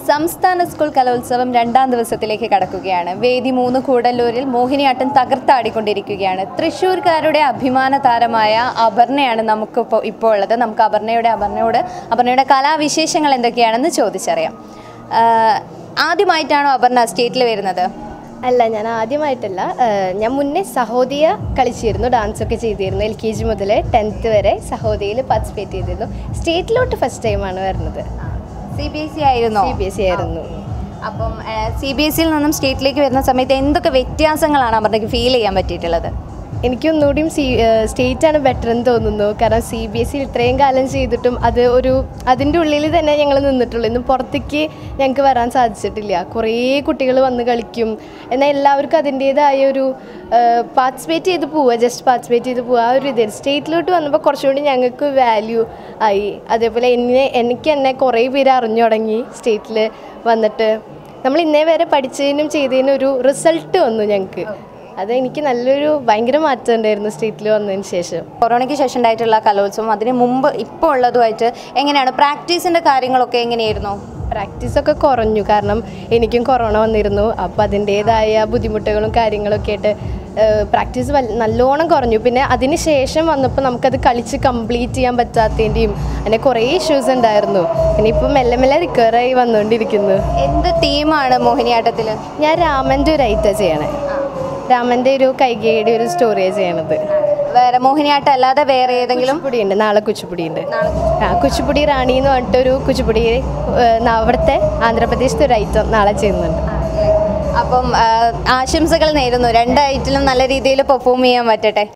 സംസ്ഥാന സ്കൂൾ കലോത്സവം രണ്ടാം ദിവസത്തിലേക്ക് കടക്കുകയാണ് വേദി മൂന്ന് കൂടല്ലൂരിൽ മോഹിനിയാട്ടം തകർത്താടിക്കൊണ്ടിരിക്കുകയാണ് തൃശ്ശൂർക്കാരുടെ അഭിമാന താരമായ അപർണയാണ് നമുക്കിപ്പോൾ ഇപ്പോൾ ഉള്ളത് നമുക്ക് അപർണയുടെ അപർണയോട് അപർണയുടെ കലാവിശേഷങ്ങൾ എന്തൊക്കെയാണെന്ന് ചോദിച്ചറിയാം ആഹ് ആദ്യമായിട്ടാണോ അപർണ സ്റ്റേറ്റിൽ വരുന്നത് അല്ല ഞാൻ ആദ്യമായിട്ടല്ല ഏഹ് ഞാൻ മുന്നേ സഹോദിയ കളിച്ചിരുന്നു ഡാൻസ് ഒക്കെ ചെയ്തിരുന്നു എൽ കെ ജി മുതൽ ടെൻത്ത് വരെ സഹോദയയിൽ പാർട്ടിസിപ്പേറ്റ് ചെയ്തിരുന്നു സ്റ്റേറ്റിലോട്ട് ഫസ്റ്റ് ടൈമാണ് വരുന്നത് സി ബി എസ് ഇ ആയിരുന്നോ സി ബി എസ് സി ആയിരുന്നു അപ്പം സി ബി എസ് സിയിൽ നിന്നും സ്റ്റേറ്റിലേക്ക് വരുന്ന സമയത്ത് എന്തൊക്കെ വ്യത്യാസങ്ങളാണ് അപർണയ്ക്ക് ഫീൽ ചെയ്യാൻ പറ്റിയിട്ടുള്ളത് എനിക്കൊന്നുകൂടിയും സി സ്റ്റേറ്റ് ആണ് ബെറ്റർ എന്ന് തോന്നുന്നു കാരണം സി ബി എസ് സിയിൽ ഇത്രയും കാലം ചെയ്തിട്ടും അത് ഒരു അതിൻ്റെ ഉള്ളിൽ തന്നെ ഞങ്ങൾ നിന്നിട്ടുള്ളൂ ഇന്നും പുറത്തേക്ക് ഞങ്ങൾക്ക് വരാൻ സാധിച്ചിട്ടില്ല കുറേ കുട്ടികൾ വന്ന് കളിക്കും എന്നാൽ എല്ലാവർക്കും അതിൻ്റേതായ ഒരു പാർട്ടിസിപ്പേറ്റ് ചെയ്ത് പോവുക ജസ്റ്റ് പാർട്ടിസിപ്പേറ്റ് ചെയ്ത് പോവുക ആ ഒരു ഇത് സ്റ്റേറ്റിലോട്ട് വന്നപ്പോൾ കുറച്ചുകൂടി ഞങ്ങൾക്ക് വാല്യൂ ആയി അതേപോലെ എന്നെ എനിക്ക് എന്നെ കുറേ പേര് അറിഞ്ഞു തുടങ്ങി സ്റ്റേറ്റിൽ വന്നിട്ട് നമ്മൾ ഇന്നേ വരെ പഠിച്ചതിനും ചെയ്തതിനും ഒരു റിസൾട്ട് വന്നു ഞങ്ങൾക്ക് അത് എനിക്ക് നല്ലൊരു ഭയങ്കര മാറ്റം ഉണ്ടായിരുന്നു സ്റ്റേറ്റിൽ വന്നതിന് ശേഷം കൊറോണയ്ക്ക് ശേഷം ഉണ്ടായിട്ടുള്ള കലോത്സവം അതിന് മുമ്പ് ഇപ്പോൾ ഉള്ളതുമായിട്ട് എങ്ങനെയാണ് പ്രാക്ടീസിൻ്റെ കാര്യങ്ങളൊക്കെ എങ്ങനെയായിരുന്നു പ്രാക്ടീസൊക്കെ കുറഞ്ഞു കാരണം എനിക്കും കൊറോണ വന്നിരുന്നു അപ്പോൾ അതിൻ്റേതായ ബുദ്ധിമുട്ടുകളും കാര്യങ്ങളൊക്കെ ആയിട്ട് പ്രാക്ടീസ് നല്ലോണം കുറഞ്ഞു പിന്നെ അതിന് ശേഷം വന്നപ്പോൾ നമുക്കത് കളിച്ച് കംപ്ലീറ്റ് ചെയ്യാൻ പറ്റാത്തതിൻ്റെയും അങ്ങനെ കുറേ ഇഷ്യൂസ് ഉണ്ടായിരുന്നു പിന്നെ ഇപ്പം മെല്ലെ മെല്ലെ റിക്കവറായി വന്നുകൊണ്ടിരിക്കുന്നു എന്ത് തീമാണ് മോഹിനിയാട്ടത്തിൽ ഞാൻ രാമൻ്റെ ഒരു ഐറ്റം ചെയ്യണേ രാമൻ്റെ ഒരു കൈകേടി ഒരു സ്റ്റോറിയാണ് ചെയ്യണത് വേറെ മോഹിനിയാട്ടം അല്ലാതെ വേറെ ഏതെങ്കിലും കുച്ചിപ്പുടി ഉണ്ട് നാളെ കുച്ചിപ്പുടി ഉണ്ട് ആ കുച്ചിപ്പുടി റാണി എന്ന് പറഞ്ഞിട്ടൊരു കുച്ചിപ്പുടി ഏഹ്, അവിടുത്തെ ആന്ധ്രാപ്രദേശത്തെ ഒരു ഐറ്റം നാളെ ചെയ്യുന്നുണ്ട് അപ്പം ആ, ആശംസകൾ നേരുന്നു രണ്ട് ഐറ്റിലും നല്ല രീതിയിൽ പെർഫോം ചെയ്യാൻ പറ്റട്ടെ